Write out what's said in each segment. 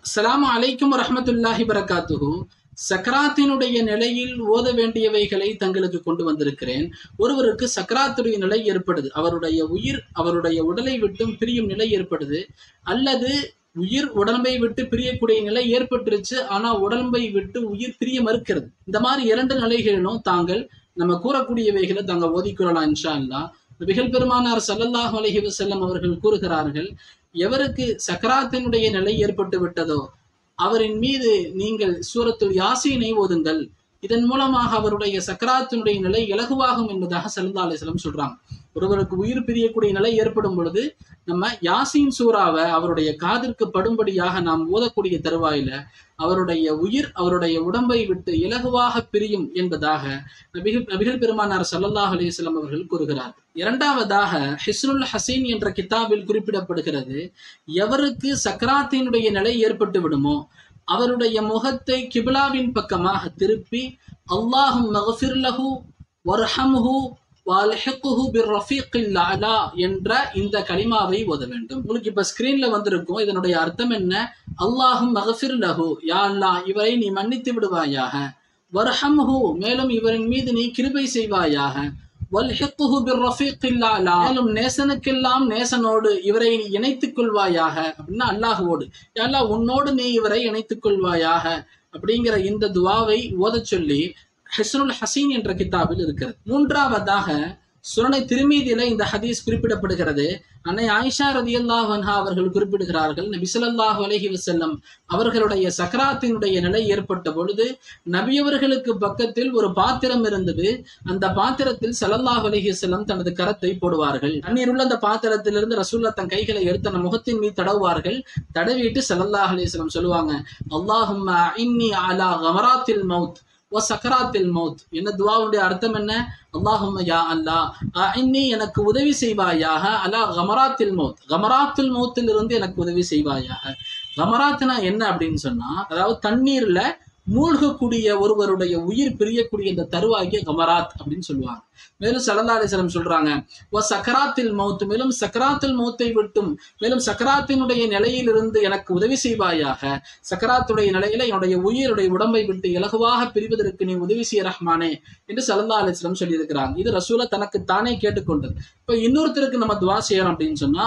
அஸ்ஸலாமு அலைக்கும் வரஹ்மத்துல்லாஹி வரகாத்துஹு சக்கராத்தினுடைய நிலையில் ஓத வேண்டியவைகளை தங்களுக்கு கொண்டு வந்திருக்கிறேன் ஒருவருக்கு சக்கராத்துடைய நிலை ஏற்படுது அவருடைய உயிர் அவருடைய உடலை விட்டும் பிரியும் நிலை ஏற்படுது அல்லது உயிர் உடம்பை விட்டு பிரியக்கூடிய நிலை ஏற்பட்டுருச்சு ஆனா உடம்பை விட்டு உயிர் பிரிய மறுக்கிறது இந்த மாதிரி இரண்டு நிலைகளிலும் தாங்கள் நம்ம கூறக்கூடியவைகளை தாங்க ஓதிக்கொள்ளலாம் இன்ஷா அல்லா நபிகள் பெருமானார் ஸல்லல்லாஹு அலைஹி வஸல்லம் அவர்கள் கூறுகிறார்கள் எவருக்கு சக்கராத்தினுடைய நிலை ஏற்பட்டு விட்டதோ அவரின் மீது நீங்கள் சூரத்துல் யாசீனை ஓதுங்கள் இதன் மூலமாக அவருடைய சக்கராத்தினுடைய நிலை இலகுவாகும் என்பதாக சல்லா அலிஸ்லம் சொல்றாங்க ஒருவருக்கு உயிர் பிரியக்கூடிய நிலை ஏற்படும் பொழுது நம்ம யாசீன் சூறாவை அவருடைய காதிற்கு படும்படியாக நாம் ஓதக்கூடிய தருவாயில அவருடைய உயிர் அவருடைய உடம்பை விட்டு இலகுவாக பிரியும் என்பதாக நபிகள் நபிகள் பெருமானார் சல்லல்லாஹ் அலிஸ்லாம் அவர்கள் கூறுகிறார் இரண்டாவதாக ஹிஸ்னுல் ஹசீன் என்ற கிதாபில் குறிப்பிடப்படுகிறது எவருக்கு சக்கராத்தினுடைய நிலை ஏற்பட்டு விடுமோ அவருடைய முகத்தை கிபிலாவின் பக்கமாக திருப்பி அல்லாஹும் மகஃபிர்லஹு வர்ஹம்ஹு வால்ஹிக்குஹு பிர்ரஃபீக்கில் அலா என்ற இந்த கலிமாவை ஓத வேண்டும் உங்களுக்கு இப்ப ஸ்கிரீன்ல வந்திருக்கும் இதனுடைய அர்த்தம் என்ன அல்லாஹும் மகஃபிர் லஹு யா அல்லாஹ் இவரை நீ மன்னித்து விடுவாயாக வர்ஹம்ஹு மேலும் இவரின் மீது நீ கிருபை செய்வாயாக வல்ஹிக்குஹு பிர்ரஃபீக்கில் அலா மேலும் நேசனுக்கெல்லாம் நேசனோடு இவரை நீ இணைத்துக் கொள்வாயாக அப்படின்னா அல்லாஹுவோடு யா அல்லாஹ் உன்னோடு நீ இவரை இணைத்துக் கொள்வாயாக அப்படிங்கிற இந்த துவாவை ஓதச் சொல்லி ஹெஸ்ருல் ஹசீன் என்ற கிதாபில் இருக்கிறது மூன்றாவதாக சுரணை திருமீதியில இந்த ஹதீஸ் குறிப்பிடப்படுகிறது அன்னை ஆயிஷா ரதி அல்லாஹா அவர்கள் குறிப்பிடுகிறார்கள் நபி ஸல்லல்லாஹு அலைஹி வஸல்லம் அவர்களுடைய சக்கராத்தினுடைய நிலை ஏற்பட்ட பொழுது நபியவர்களுக்கு பக்கத்தில் ஒரு பாத்திரம் இருந்தது அந்த பாத்திரத்தில் ஸல்லல்லாஹு அலைஹி வஸல்லம் தனது கரத்தை போடுவார்கள் தண்ணீர் உள்ள அந்த பாத்திரத்திலிருந்து ரசூல்லா தன் கைகளை எடுத்து அந்த முகத்தின் மீது தடவுவார்கள் தடவிட்டு ஸல்லல்லாஹு அலைஹி வஸல்லம் சொல்லுவாங்க அல்லாஹும்ம இன்னி அலா கமராத்தில் மவுத் ஓ சக்கராத்தில் மவுத் என்ன துவாவுடைய அர்த்தம் என்ன அல்லாஹும் யா அல்லா இன்னி எனக்கு உதவி செய்வாயாக அலா கமராத்தில் மவுத் கமராத்தில் மவுத்தில் இருந்து எனக்கு உதவி செய்வாயாக கமராத்னா என்ன அப்படின்னு சொன்னா அதாவது தண்ணீர்ல மூழ்கக்கூடிய ஒருவருடைய உயிர் பிரியக்கூடிய இந்த தருவாகிய கமராத் அப்படின்னு சொல்லுவாங்க மேலும் சல்லா அலிஸ்லம் சொல்றாங்க ஓ சக்கராத்தில் மௌத்து மேலும் சக்கராத்தில் மௌத்தை விட்டும் மேலும் சக்கராத்தினுடைய நிலையிலிருந்து எனக்கு உதவி செய்வாயாக சக்கராத்துடைய நிலையில என்னுடைய உயிருடைய உடம்பை விட்டு இலகுவாக பிரிவதற்கு நீ உதவி செய்ய ரஹ்மானே என்று சல்லா அலிஸ்லம் சொல்லியிருக்கிறாங்க இது ரசூல தனக்கு தானே கேட்டுக்கொண்டது இப்ப இன்னொருத்தருக்கு நம்ம துவா செய்யறோம் அப்படின்னு சொன்னா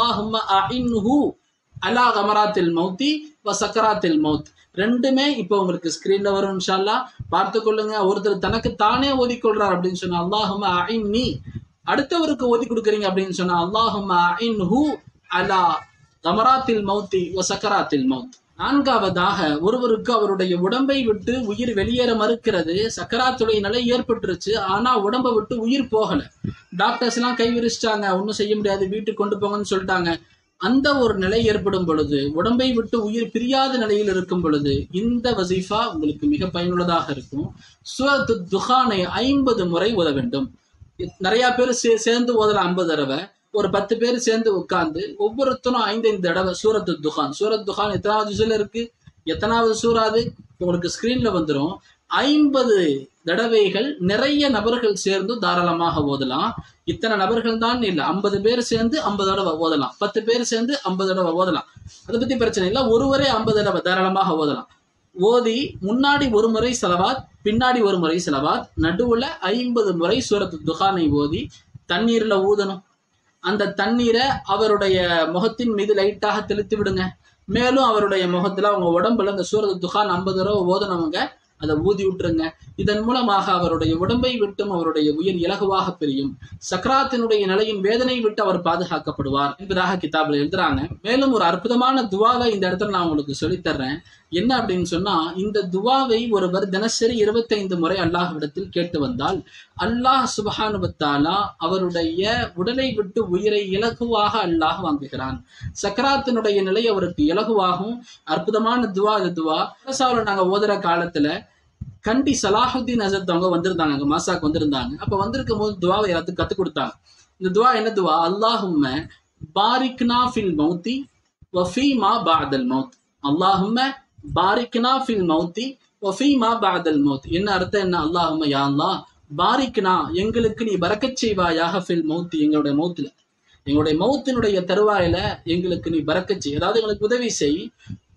அல்லாஹும்ம அலா கமராத்தில் மௌத்தி வ சக்கராத்தில் மௌத் ரெண்டுமே இப்போ உங்களுக்கு ஸ்கிரீன்ல வரும் இன்ஷால்லா பார்த்து கொள்ளுங்க ஒருத்தர் தனக்கு தானே ஓதிக்கொள்றார் அப்படின்னு சொன்னா அல்லாஹும ஐன் நீ அடுத்தவருக்கு ஓதி கொடுக்குறீங்க அப்படின்னு சொன்னா அல்லாஹும ஐன் ஹூ அலா கமராத்தில் மௌத்தி வ சக்கராத்தில் மௌத் நான்காவதாக ஒருவருக்கு அவருடைய உடம்பை விட்டு உயிர் வெளியேற மறுக்கிறது சக்கராத்துடைய நிலை ஏற்பட்டுருச்சு ஆனா உடம்பை விட்டு உயிர் போகல டாக்டர்ஸ் எல்லாம் கை விரிச்சிட்டாங்க ஒன்றும் செய்ய முடியாது வீட்டுக்கு கொண்டு போங்கன்னு சொல்லிட்டாங்க அந்த ஒரு நிலை ஏற்படும் பொழுது உடம்பை விட்டு உயிர் பிரியாத நிலையில் இருக்கும் பொழுது இந்த வசீஃபா உங்களுக்கு மிக பயனுள்ளதாக இருக்கும் சூரத்து துஹானை ஐம்பது முறை ஓத வேண்டும் நிறைய பேர் சே சேர்ந்து ஓதலாம் ஐம்பது தடவை ஒரு பத்து பேர் சேர்ந்து உட்கார்ந்து ஒவ்வொருத்தரும் ஐந்தைந்து தடவை சூரத்து துஹான் சூரத் துஹான் எத்தனாவது ஜுசில் இருக்கு எத்தனாவது சூறாது உங்களுக்கு ஸ்கிரீன்ல வந்துடும் ஐம்பது தடவைகள் நிறைய நபர்கள் சேர்ந்து தாராளமாக ஓதலாம் இத்தனை நபர்கள் தான் இல்லை ஐம்பது பேர் சேர்ந்து ஐம்பது தடவை ஓதலாம் பத்து பேர் சேர்ந்து ஐம்பது தடவை ஓதலாம் அதை பத்தி பிரச்சனை இல்லை ஒருவரே ஐம்பது தடவை தாராளமாக ஓதலாம் ஓதி முன்னாடி ஒரு முறை செலவாத் பின்னாடி ஒரு முறை செலவாத் நடுவுல ஐம்பது முறை சூரத்து துகானை ஓதி தண்ணீர்ல ஊதணும் அந்த தண்ணீரை அவருடைய முகத்தின் மீது லைட்டாக தெளித்து விடுங்க மேலும் அவருடைய முகத்துல அவங்க உடம்புல அந்த சூரத்து துகான் ஐம்பது தடவை ஓதனவங்க அதை ஊதி விட்டுருங்க இதன் மூலமாக அவருடைய உடம்பை விட்டும் அவருடைய உயிர் இலகுவாக பிரியும் சக்கராத்தினுடைய நிலையின் வேதனை விட்டு அவர் பாதுகாக்கப்படுவார் என்பதாக கிதாபில் எழுதுறாங்க மேலும் ஒரு அற்புதமான துவாவை இந்த இடத்துல நான் உங்களுக்கு சொல்லித்தர்றேன் என்ன அப்படின்னு சொன்னா இந்த துவாவை ஒருவர் தினசரி இருபத்தைந்து முறை அல்லாஹ்விடத்தில் கேட்டு வந்தால் அல்லாஹ் சுபஹானுபத்தாலா அவருடைய உடலை விட்டு உயிரை இலகுவாக அல்லாஹ் வாங்குகிறான் சக்கராத்தினுடைய நிலை அவருக்கு இலகுவாகும் அற்புதமான துவா இது துவா மதரசாவில் நாங்க ஓதுற காலத்துல கண்டி சலாஹுத்தீன் அசத் அவங்க வந்திருந்தாங்க அங்க மாசாக்கு வந்திருந்தாங்க அப்ப வந்திருக்கும் போது துவாவை எல்லாத்துக்கும் கத்துக் கொடுத்தாங்க இந்த துவா என்ன துவா அல்லாஹும்ம பாரிக்னா ஃபில் மௌத்தி வஃபி மா பாதல் மௌத் அல்லாஹும்ம பாரிக்னா ஃபில் மௌத்தி வஃபி மா பாதல் மௌத் என்ன அர்த்தம் என்ன அல்லாஹும்ம யா அல்லாஹ் பாரிக்னா எங்களுக்கு நீ பறக்கச் செய்வாயாக ஃபில் மௌத்தி எங்களுடைய மௌத்துல எங்களுடைய மௌத்தினுடைய தருவாயில எங்களுக்கு நீ பறக்கச் செய் அதாவது எங்களுக்கு உதவி செய்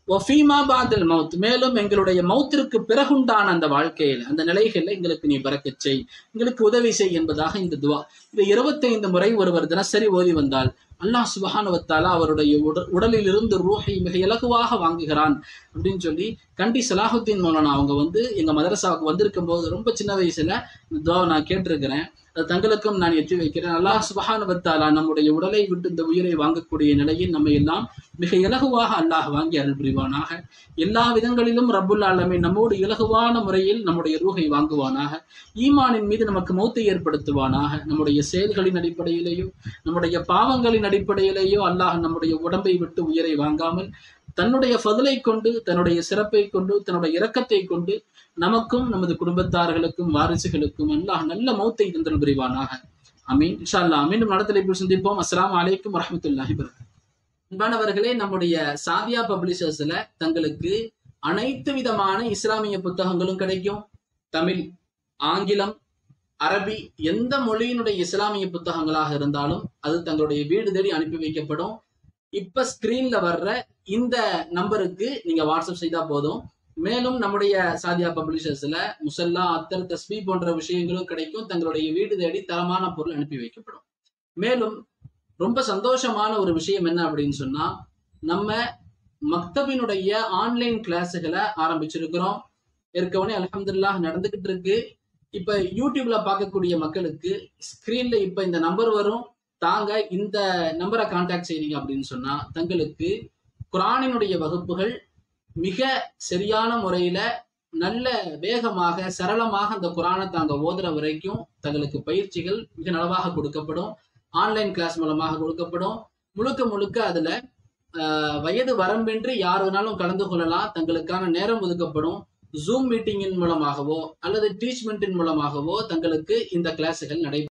ஒஃபீமா பாதல் மவுத் மேலும் எங்களுடைய மௌத்திற்கு பிறகுண்டான அந்த வாழ்க்கையில் அந்த நிலைகளில் எங்களுக்கு நீ பறக்கச் செய் எங்களுக்கு உதவி செய் என்பதாக இந்த துவா இது இருபத்தைந்து முறை ஒருவர் தினசரி ஓதி வந்தால் அல்லாஹ் சுபஹானுவத்தாலா அவருடைய உடல் உடலில் இருந்து ரூஹை மிக இலகுவாக வாங்குகிறான் அப்படின்னு சொல்லி கண்டி சலாஹுத்தீன் மௌலானா அவங்க வந்து எங்க மதரசாவுக்கு வந்திருக்கும் போது ரொம்ப சின்ன வயசுல இந்த துவாவை நான் கேட்டிருக்கிறேன் அது தங்களுக்கும் நான் எட்டி வைக்கிறேன் அல்லாஹ் சுபஹானுவத்தாலா நம்முடைய உடலை விட்டு இந்த உயிரை வாங்கக்கூடிய நிலையில் நம்ம எல்லாம் மிக இலகுவாக அல்லாஹ் வாங்கி அருள் புரிவானாக எல்லா விதங்களிலும் ரப்புல் ஆலமீன் நம்மோடு இலகுவான முறையில் நம்முடைய ரூஹை வாங்குவானாக ஈமானின் மீது நமக்கு மௌத்தை ஏற்படுத்துவானாக நம்முடைய செயல்களின் அடிப்படையிலேயோ நம்முடைய பாவங்களின் அடிப்படையிலேயோ அல்லாஹ் நம்முடைய உடம்பை விட்டு உயிரை வாங்காமல் தன்னுடைய ஃபதலை கொண்டு தன்னுடைய சிறப்பை கொண்டு தன்னுடைய இரக்கத்தை கொண்டு நமக்கும் நமது குடும்பத்தார்களுக்கும் வாரிசுகளுக்கும் அல்லாஹ் நல்ல மௌத்தை தந்தல் புரிவானாக அமீன் இன்ஷா அல்லாஹ் மீண்டும் நடத்தலை சந்திப்போம் அஸ்ஸலாமு அலைக்கும் வரஹ்மத்துல்லாஹி வரகாத்துஹு அன்பானவர்களே நம்முடைய சாதியா பப்ளிஷர்ஸ்ல தங்களுக்கு அனைத்து விதமான இஸ்லாமிய புத்தகங்களும் கிடைக்கும் தமிழ் ஆங்கிலம் அரபி எந்த மொழியினுடைய இஸ்லாமிய புத்தகங்களாக இருந்தாலும் அது தங்களுடைய வீடு தேடி அனுப்பி வைக்கப்படும் இப்ப ஸ்கிரீன்ல வர்ற இந்த நம்பருக்கு நீங்க வாட்ஸ்அப் செய்தா போதும் மேலும் நம்முடைய சாதியா பப்ளிஷர்ஸ்ல முசல்லா அத்தர் தஸ்பி போன்ற விஷயங்களும் கிடைக்கும் தங்களுடைய வீடு தேடி தரமான பொருள் அனுப்பி வைக்கப்படும் மேலும் ரொம்ப சந்தோஷமான ஒரு விஷயம் என்ன அப்படின்னு சொன்னா நம்ம மக்தபினுடைய ஆன்லைன் கிளாஸுகளை ஆரம்பிச்சிருக்கிறோம் ஏற்கனவே அல்ஹம்துலில்லாஹ் நடந்துகிட்டு இருக்கு இப்ப யூடியூப்ல பார்க்கக்கூடிய மக்களுக்கு ஸ்கிரீன்ல இப்ப இந்த நம்பர் வரும் தாங்க இந்த நம்பரை கான்டாக்ட் செய்றீங்க அப்படின்னு சொன்னா தங்களுக்கு குரானினுடைய வகுப்புகள் மிக சரியான முறையில நல்ல வேகமாக சரளமாக அந்த குரானை தாங்க ஓதுற வரைக்கும் தங்களுக்கு பயிற்சிகள் மிக நலவாக கொடுக்கப்படும் ஆன்லைன் கிளாஸ் மூலமாக கொடுக்கப்படும் முழுக்க முழுக்க அதுல ஆஹ், வயது வரம்பின்றி யார் வேணாலும் கலந்து கொள்ளலாம் தங்களுக்கான நேரம் ஒதுக்கப்படும் ஜூம் மீட்டிங்கின் மூலமாகவோ அல்லது டீச்மெண்ட்டின் மூலமாகவோ தங்களுக்கு இந்த கிளாஸுகள் நடைபெறும்